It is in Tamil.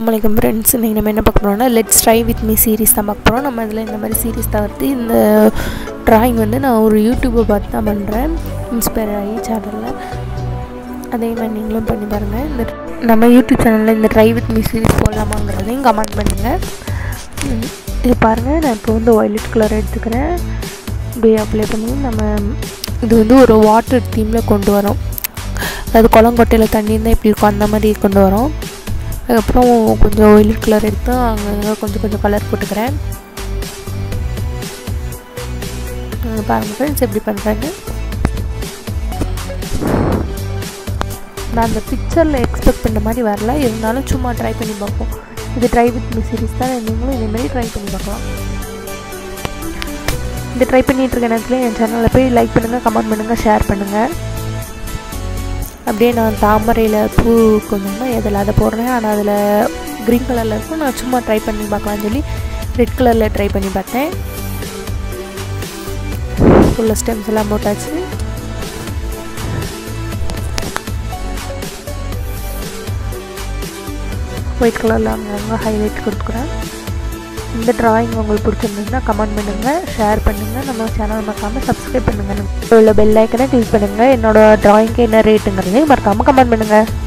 வணக்கம் ஃப்ரெண்ட்ஸ் இன்றைக்கி நம்ம என்ன பார்க்க போகிறோம்னா let's try with me series தான் பார்க்க போகிறோம் நம்ம இதில் இந்த மாதிரி சீரிஸ் தவிர்த்து இந்த ட்ராயிங் வந்து நான் ஒரு யூடியூப்பை பார்த்து தான் பண்ணுறேன் இன்ஸ்பயர் ஆகி சேனலில் அதே மாதிரி நீங்களும் பண்ணி பாருங்கள் இந்த நம்ம யூடியூப் சேனலில் இந்த ட்ரை வித் மீ சீரிஸ் போடலாமாங்கிறதையும் கமெண்ட் பண்ணுங்கள் ம், இது பாருங்கள் நான் இப்போ வந்து ஒய்லட் கலர் எடுத்துக்கிறேன் இப்படி அப்ளை பண்ணி நம்ம இது வந்து ஒரு வாட்டர் தீமில் கொண்டு வரோம் அதாவது குளங்கொட்டையில் தண்ணி இருந்தால் இப்படி இருக்கும் அந்த மாதிரி கொண்டு வரோம் அதுக்கப்புறம் கொஞ்சம் ஒயிலட் கலர் எடுத்து அங்கங்கே கொஞ்சம் கொஞ்சம் கலர் போட்டுக்கிறேன் இங்க பாருங்க ஃப்ரெண்ட்ஸ் எப்படி பண்ணுறேன்னு நான் அந்த பிக்சரில் எக்ஸ்பெக்ட் பண்ண மாதிரி வரல இருந்தாலும் சும்மா ட்ரை பண்ணி பார்ப்போம் இது ட்ரை வித் மீ சீரிஸ் தான் நீங்களும் இதேமாரி ட்ரை பண்ணி பார்க்கலாம் இந்த ட்ரை பண்ணிகிட்டு இருக்க நேரத்தில் என் சேனலில் போய் லைக் பண்ணுங்கள் கமெண்ட் பண்ணுங்கள் ஷேர் பண்ணுங்கள் அப்படியே நான் தாமரையில் பூ கொஞ்சமாக எதில் அதை போடுறேன் ஆனால் அதில் க்ரீன் கலரில் இருக்கும் நான் சும்மா ட்ரை பண்ணி பார்க்கலாம்னு சொல்லி ரெட் கலரில் ட்ரை பண்ணி பார்த்தேன் ஃபுல்லாக ஸ்டெம்ஸ் எல்லாம் போட்டாச்சு ஒயிட் கலரில் அங்கங்கே ஹைலைட் கொடுக்குறேன் இந்த டிராயிங் உங்களுக்கு பிடிச்சிருந்ததுன்னா கமெண்ட் பண்ணுங்கள் ஷேர் பண்ணுங்கள் நம்ம சேனல் மறக்காமல் சப்ஸ்கிரைப் பண்ணுங்கள் உள்ள பெல் ஐக்கனை கிளிக் பண்ணுங்கள் என்னோட டிராயிங்க்கு என்ன ரேட்டுங்கிறதையும் மறக்காமல் கமெண்ட் பண்ணுங்கள்